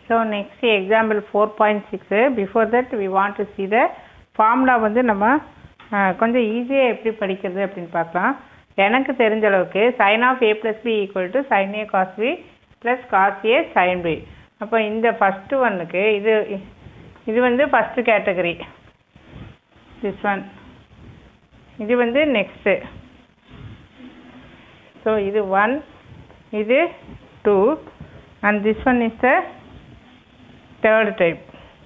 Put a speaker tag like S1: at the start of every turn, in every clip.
S1: So next example 4.6 before that we want to see the formula வந்து நம்ம அஹ், கொஞ்சம் ஈஸியாக எப்படி படிக்கிறது அப்படின்னு பார்க்கலாம் எனக்கு தெரிஞ்ச அளவுக்கு sin of A plus B equal to sin A cos B plus cos A sign B அப்போ இந்த ஃபஸ்ட்டு ஒன்னுக்கு இது இது வந்து ஃபஸ்ட்டு கேட்டகரி திஸ் ஒன் இது வந்து நெக்ஸ்ட்டு ஸோ இது ஒன் இது two and this one is the third type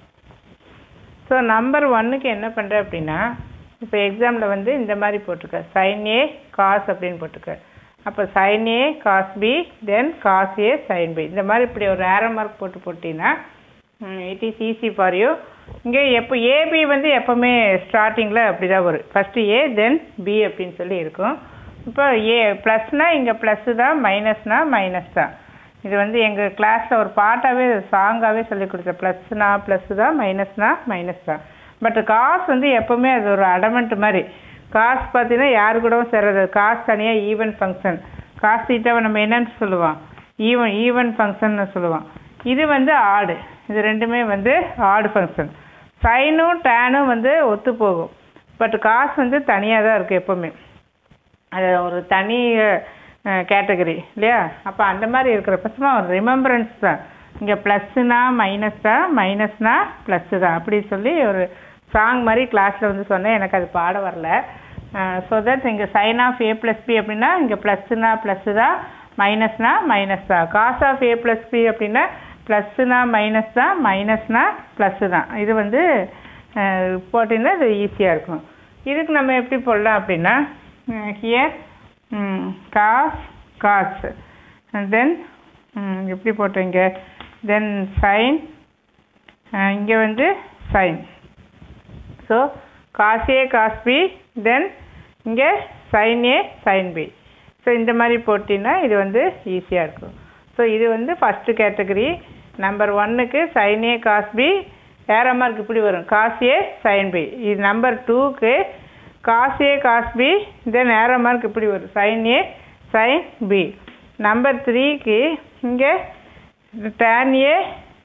S1: so number ஒன்னுக்கு என்ன பண்ணுற அப்படின்னா இப்போ எக்ஸாமில் வந்து இந்த மாதிரி போட்டிருக்க சைன் ஏ காஸ் அப்படின்னு போட்டிருக்க அப்போ சைன் ஏ காஸ் பி தென் காஸ் ஏ சைன் பி இந்த மாதிரி இப்படி ஒரு ஏரோ மார்க் போட்டு போட்டிங்கன்னா it is easy for you இங்கே எப்போ ஏபி வந்து எப்போவுமே ஸ்டார்டிங்கில் அப்படி தான் வரும் ஃபஸ்ட்டு ஏ தென் பி அப்படின்னு சொல்லி இருக்கும் இப்போ ஏ ப்ளஸ்னால் இங்கே ப்ளஸ்ஸு தான் மைனஸ்னால் மைனஸ் தான் இது வந்து எங்கள் கிளாஸில் ஒரு பாட்டாகவே சாங்காகவே சொல்லி கொடுத்தேன் ப்ளஸ்னா ப்ளஸ்ஸு தான் மைனஸ்னா மைனஸ் தான் பட் காசு வந்து எப்போவுமே அது ஒரு அடமெண்ட் மாதிரி காசு பார்த்தீங்கன்னா யாரு கூடவும் சேர்றது காசு தனியாக ஈவன் ஃபங்க்ஷன் காசு தீட்டாவை நம்ம என்னன்னு சொல்லுவோம் ஈவன் ஈவன் ஃபங்க்ஷன்னு சொல்லுவோம் இது வந்து ஆடு இது ரெண்டுமே வந்து ஆடு ஃபங்க்ஷன் சைனும் டேனும் வந்து ஒத்து போகும் பட் காசு வந்து தனியாக தான் இருக்குது எப்போவுமே அது ஒரு தனி கேட்டகரி இல்லையா அப்போ அந்த மாதிரி இருக்கிற பட்சமா ஒரு ரிமெம்பரன்ஸ் தான் இங்கே ப்ளஸ்ஸுனா மைனஸ் தான் மைனஸ்னா ப்ளஸ்ஸு தான் அப்படி சொல்லி ஒரு சாங் மாதிரி கிளாஸில் வந்து சொன்னேன் எனக்கு அது பாட வரல ஸோ தட் இங்கே sin of A plus B அப்படின்னா இங்கே ப்ளஸ்ஸுனா ப்ளஸ்ஸு தான் மைனஸ்னா மைனஸ் தான் cos of A plus B அப்படின்னா ப்ளஸ்ஸுனா மைனஸ் தான் மைனஸ்னா ப்ளஸ்ஸு தான் இது வந்து போட்டிங்கன்னா இது ஈஸியாக இருக்கும் இதுக்கு நம்ம எப்படி போடலாம் அப்படின்னா ஹியர் காஸ் காஸ் தென் எப்படி போட்டீங்க தென் சைன் இங்கே வந்து சைன் ஸோ காஸ் ஏ காஸ் பி தென் இங்கே சைன் ஏ சைன் பி ஸோ இந்த மாதிரி போட்டிங்கன்னா இது வந்து ஈஸியாக இருக்கும் ஸோ இது வந்து ஃபஸ்ட்டு கேட்டகரி நம்பர் ஒன்னுக்கு சைன் ஏ காஸ் பி ஏற மார்க் இப்படி வரும் காஸ் ஏ சைன் பி இது நம்பர் டூக்கு காஸ் ஏ cos B then arrow mark இப்படி வரும் சைன் ஏ சைன் பி நம்பர் த்ரீக்கு இங்கே tan A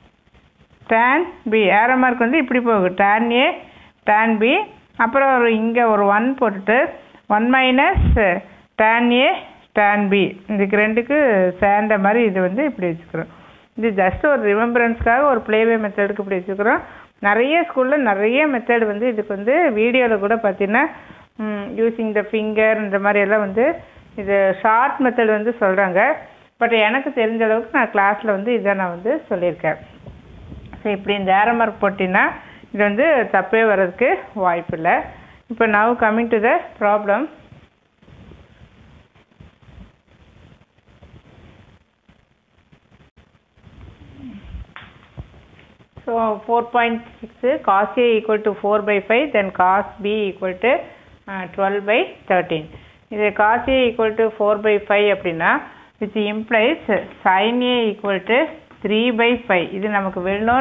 S1: tan B arrow mark வந்து இப்படி போகும் டேன் ஏ டேன் பி அப்புறம் ஒரு இங்கே ஒரு ஒன் போட்டுட்டு one minus tan A tan B இதுக்கு ரெண்டுக்கு சேர்ந்த மாதிரி இது வந்து இப்படி வச்சுக்கிறோம் இது ஜஸ்ட் ஒரு ரிமெம்பரன்ஸ்க்காக ஒரு ப்ளேவே மெத்தடுக்கு இப்படி வச்சுக்கிறோம் நிறைய ஸ்கூலில் நிறைய மெத்தட் வந்து இதுக்கு வந்து வீடியோவில் கூட பார்த்தீங்கன்னா யூஸிங் த ஃபிங்கர் இந்த மாதிரி எல்லாம் வந்து இது ஷார்ட் மெத்தட் வந்து சொல்கிறாங்க பட் எனக்கு தெரிஞ்ச அளவுக்கு நான் கிளாஸில் வந்து இதை நான் வந்து சொல்லியிருக்கேன் ஸோ இப்படி இந்த ஏரோ மார்க் போட்டிங்கன்னா இது வந்து தப்பே வர்றதுக்கு வாய்ப்பு இல்லை இப்போ now coming to the problem So 4.6 cos A equal to 4 by 5 then cos B equal to uh, 12 by 13 இது cos A equal to 4 by 5 அப்படின்னா which implies sin A equal to 3 by 5 இது நமக்கு well known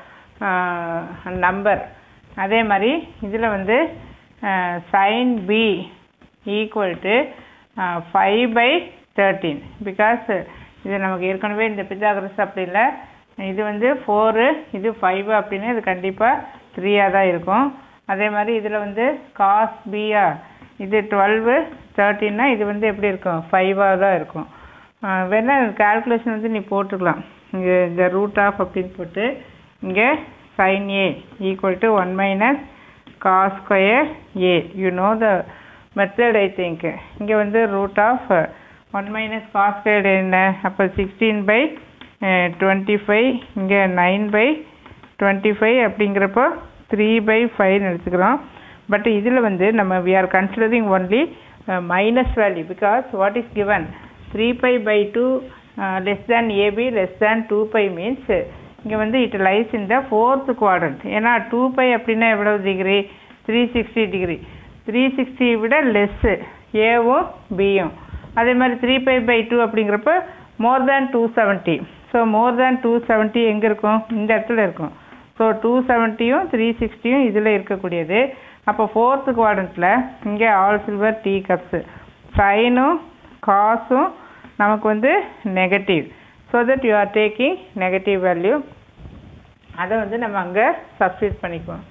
S1: நம்பர் அதே மாதிரி இதில் வந்து sin B equal to 5 by 13 because இது நமக்கு ஏற்கனவே இந்த பித்தாகரஸ் அப்படி இல்லை இது வந்து ஃபோரு இது ஃபைவ் அப்படின்னு இது கண்டிப்பாக த்ரீயாக தான் இருக்கும் அதே மாதிரி இதில் வந்து காஸ் பியா இது டுவெல்வு தேர்ட்டின்னா இது வந்து எப்படி இருக்கும் ஃபைவாக தான் இருக்கும் வேணா கால்குலேஷன் வந்து நீ போட்டுக்கலாம் இங்கே இந்த ரூட் ஆஃப் அப்படின்னு போட்டு இங்கே sin A equal to one minus cos square A you know the method I think இங்கே வந்து root of one minus cos square என்ன அப்போ சிக்ஸ்டீன் பை டுவெண்ட்டி ஃபைவ் இங்கே நைன் பை டுவெண்ட்டி ஃபைவ் அப்படிங்கிறப்போ three by ஃபைவ்னு எடுத்துக்கிறோம் but இதில் வந்து நம்ம we are considering only minus value because what is given three pi by two less than AB less than two pi means இங்கே வந்து it lies in the fourth quadrant ஏன்னா two pi அப்படின்னா எவ்வளவு degree three sixty degree three sixty விட less ஏவும் பியும் அதே மாதிரி த்ரீ பை பை டூ அப்படிங்கிறப்ப more than two seventy so more than two seventy எங்கே இருக்கும் இந்த இடத்துல இருக்கும் ஸோ டூ செவன்ட்டியும் த்ரீ சிக்ஸ்டியும் இதில் இருக்கக்கூடியது அப்போ ஃபோர்த்து குவாட்ரண்ட்டில் இங்கே ஆல் சில்வர் டீ கப்ஸு சைனும் காசும் நமக்கு வந்து negative so that you are taking negative value அதை வந்து நம்ம அங்கே சப்ஸ்டியூட் பண்ணிக்குவோம்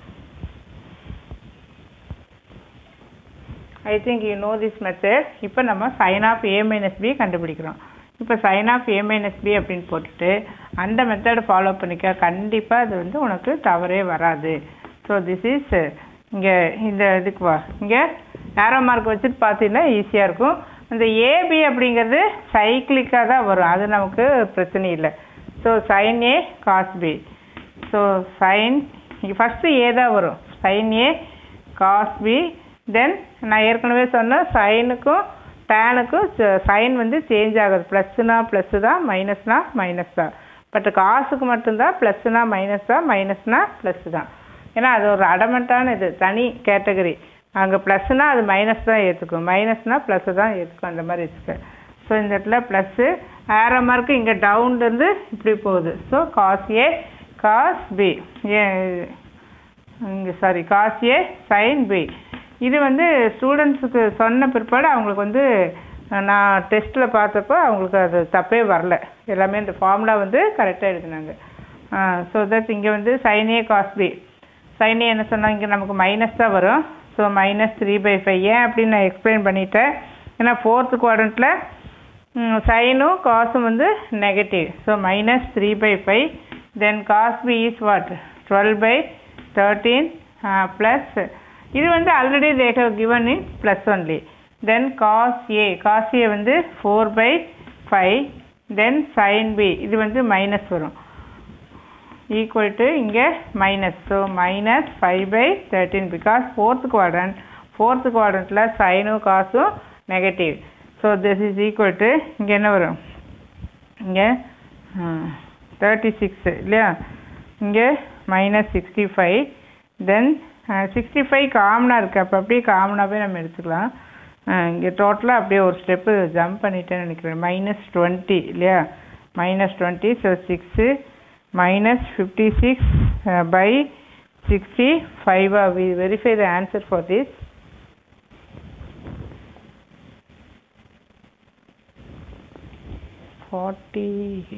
S1: I think you know this method இப்போ நம்ம sine of a minus b கண்டுபிடிக்கிறோம் இப்போ sine of a minus b அப்படின்னு போட்டுட்டு அந்த மெத்தடை ஃபாலோ பண்ணிக்க கண்டிப்பாக அது வந்து உனக்கு தவறே வராது ஸோ திஸ் இஸ் இங்கே இந்த இதுக்கு வா இங்கே ஏரோ மார்க் வச்சுட்டு பார்த்தீங்கன்னா ஈஸியாக இருக்கும் இந்த ஏபி அப்படிங்கிறது சைக்கிளிக்காக தான் வரும் அது நமக்கு பிரச்சனை இல்லை so sine A cos b so sine first a தான் வரும் சைன் ஏ காஸ் பி தென் நான் ஏற்கனவே சொன்னேன் சைனுக்கும் டேனுக்கும் சைன் வந்து சேஞ்ச் ஆகுது ப்ளஸ்னா ப்ளஸ்ஸு தான் மைனஸ்னா மைனஸ் தான் பட் காசுக்கு மட்டும்தான் ப்ளஸ்னா மைனஸ் தான் மைனஸ்னா ப்ளஸ்ஸு தான் ஏன்னா அது ஒரு அடமெண்ட்டான இது தனி கேட்டகரி அங்கே ப்ளஸ்னா அது மைனஸ் தான் ஏற்றுக்கும் மைனஸ்னால் ப்ளஸ்ஸு தான் ஏற்றுக்கும் அந்த மாதிரி இருக்கு ஸோ இந்த இடத்துல ப்ளஸ்ஸு ஆரோ மார்க்கு இங்கே டவுன்லேருந்து இப்படி போகுது so cos A cos b a இங்கே சாரி காஸ் ஏ சைன் பி இது வந்து ஸ்டூடெண்ட்ஸுக்கு சொன்ன பிற்பாடு அவங்களுக்கு வந்து நான் டெஸ்ட்டில் பார்த்தப்போ அவங்களுக்கு அது தப்பே வரல எல்லாமே இந்த ஃபார்முலா வந்து கரெக்டாக எழுதினாங்க ஸோ தட் இங்கே வந்து sine A cos b sine a என்ன சொன்னால் இங்கே நமக்கு மைனஸ் தான் வரும் so minus three by five ஏன் அப்படின்னு நான் எக்ஸ்பிளைன் பண்ணிட்டேன் ஏன்னா ஃபோர்த்து குவாட்ரண்ட்டில் சைனும் காசும் வந்து negative so minus three by five then cos b is what twelve by thirteen plus இது வந்து already they have given in plus only then cos a cos a வந்து 4 by 5 then sin b இது வந்து minus வரும் equal to இங்கே minus so minus five by thirteen because fourth quadrant fourth குவாட்ரண்ட்டில் சைனும் காசும் negative so this is equal to இங்கே என்ன வரும் இங்கே தேர்ட்டி சிக்ஸு இல்லையா இங்கே minus sixty five then sixty five காமனாக இருக்குது அப்போ அப்படியே காமனாகவே நம்ம எடுத்துக்கலாம் இங்கே டோட்டலாக அப்படியே ஒரு ஸ்டெப்பு ஜம்ப் பண்ணிட்டேன்னு நினைக்கிறேன் மைனஸ் டுவெண்ட்டி இல்லையா minus twenty so six minus 56 uh, by 65 uh, we verify the answer for this forty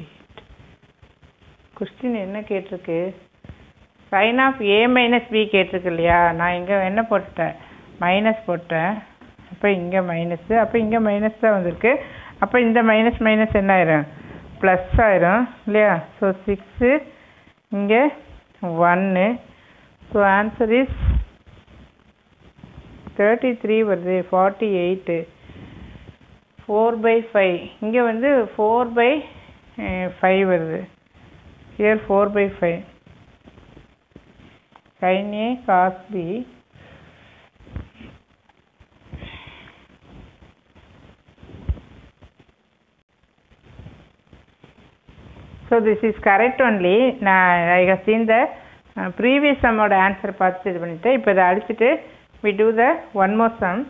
S1: question என்ன கேட்டிருக்கு sine of a minus b கேட்டிருக்கு இல்லையா நான் இங்கே என்ன போட்டுட்டேன் மைனஸ் போட்டேன் அப்போ இங்கே மைனஸு அப்போ இங்கே மைனஸ் தான் வந்திருக்கு அப்போ இந்த மைனஸ் மைனஸ் என்ன ஆயிரும் ப்ளஸ் ஆயிரும் இல்லையா ஸோ சிக்ஸு இங்கே ஒன்று so answer is thirty three வருது forty eight four by five இங்கே வந்து ஃபோர் பை ஃபைவ் வருது here four by five sine A cos b so this is correct only நான் I have seen the previous சம்மோட answer பார்த்துட்டு இது பண்ணிவிட்டு இப்போ இதை அடிச்சுட்டு we do the one more sum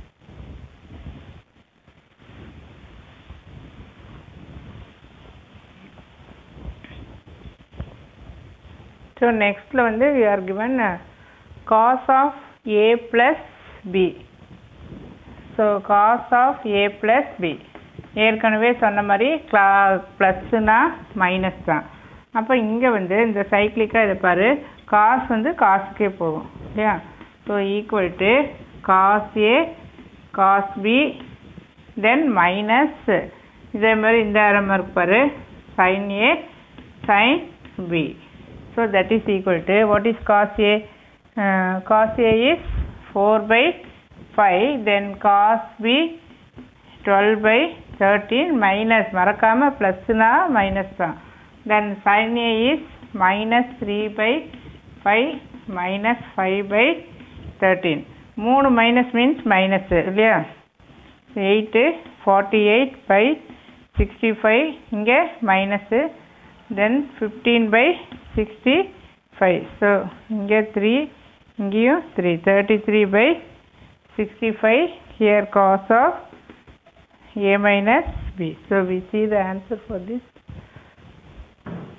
S1: so நெக்ஸ்ட்டில் வந்து we are given cos of A plus b so cos of A plus B ஏற்கனவே சொன்ன மாதிரி கிளா ப்ளஸ்ஸுனா மைனஸ் தான் அப்போ இங்கே வந்து இந்த சைக்கிளிக்காக இதை பாரு காசு வந்து காசுக்கே போகும் இல்லையா so equal to cos A cos B then minus இதே மாதிரி இந்த அரம் இருக்கு பாரு sine A sine B so that is equal to what is cos A cos a is four by five then cos b twelve by thirteen minus மறக்காமல் ப்ளஸ்னா minus தான் then sine a is minus three by five minus five by thirteen மூணு minus means மைனஸ்ஸு இல்லையா eight forty eight by sixty five இங்கே மைனஸ்ஸு then fifteen by sixty five so இங்கே three இங்கேயும் three thirty three by sixty five here cos of a minus b. So we see the answer for this.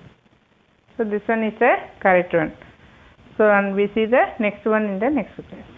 S1: So this one is a correct one. So and we see the next one in the next class.